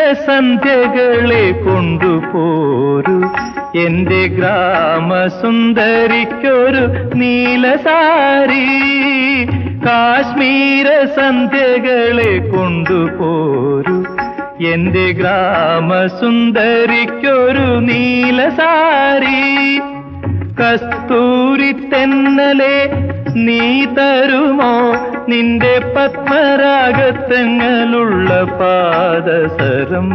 സന്ധ്യകളെ കൊണ്ടുപോരു എന്റെ ഗ്രാമസുന്ദരിക്കൊരു നീലസാരി കാശ്മീര സന്ധ്യകളെ കൊണ്ടുപോരു എന്റെ ഗ്രാമസുന്ദരിക്കൊരു നീലസാരി കസ്തൂരി തെന്നലെ നീ തരുമോ നിന്റെ പത്മരാഗത്തങ്ങളുള്ള പാദസരം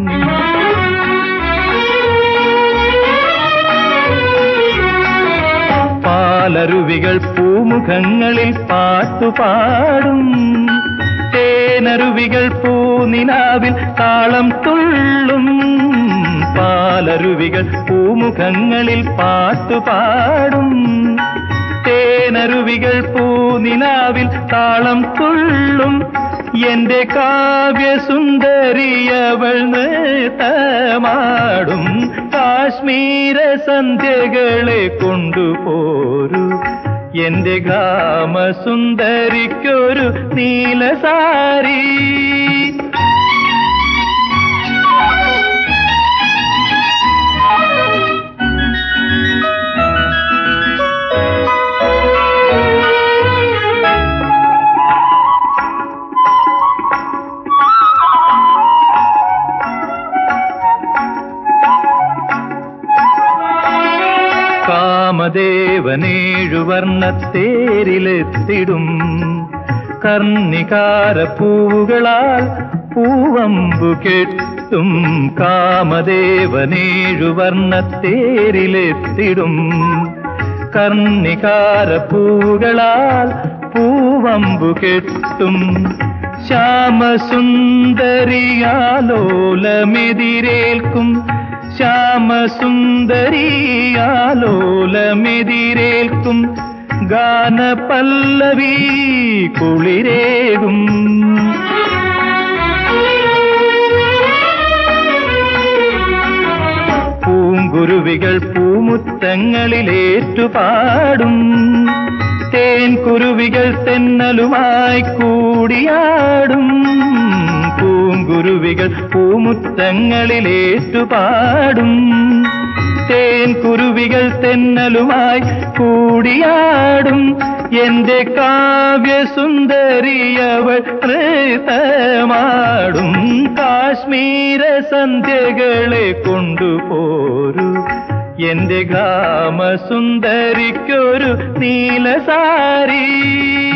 പാലരുവികൾ പൂമുഖങ്ങളിൽ പാട്ടുപാടും തേനരുവികൾ പൂനിലാവിൽ താളം തുള്ളും പാലരുവികൾ പൂമുഖങ്ങളിൽ പാട്ടുപാടും തേനരുവികൾ പൂനിലാവിൽ താളം തുള്ളും എന്റെ കാവ്യസുന്ദരിയവൾ നേതമാടും കാശ്മീര സന്ധ്യകളെ കൊണ്ടുപോരു എന്റെ ഗ്രാമസുന്ദരിക്കൊരു നീലസാരി കാമദേവനേഴു വർണ്ണത്തേരിലെത്തിടും കർണികാര പൂവുകളാൽ പൂവമ്പു കെട്ടും കാമദേവനേഴു വർണ്ണത്തേരിലെത്തിടും കർണികാര പൂവുകളാൽ പൂവമ്പു കെട്ടും ശ്യാമസുന്ദരിയാലോലമെതിരേൽക്കും ശ്യാമസുന്ദരിയാലോലമെതിരേൽക്കും ഗാനപല്ലവി കുളിരേകും പൂങ്കുരുവികൾ പൂമുത്തങ്ങളിലേറ്റുപാടും തേൻ കുരുവികൾ തെന്നലുമായി കൂടിയാടും പൂങ്കുരുവികൾ പൂമുത്തങ്ങളിലേറ്റുപാടും തേൻ കുരുവികൾ തെന്നലുമായി കൂടിയാടും എന്റെ കാവ്യസുന്ദരിയവൾ നൃത്തമാടും കാശ്മീര സന്ധ്യകളെ കൊണ്ടുപോരു എന്റെ ഗ്രാമസുന്ദരിക്കൊരു നീലസാരി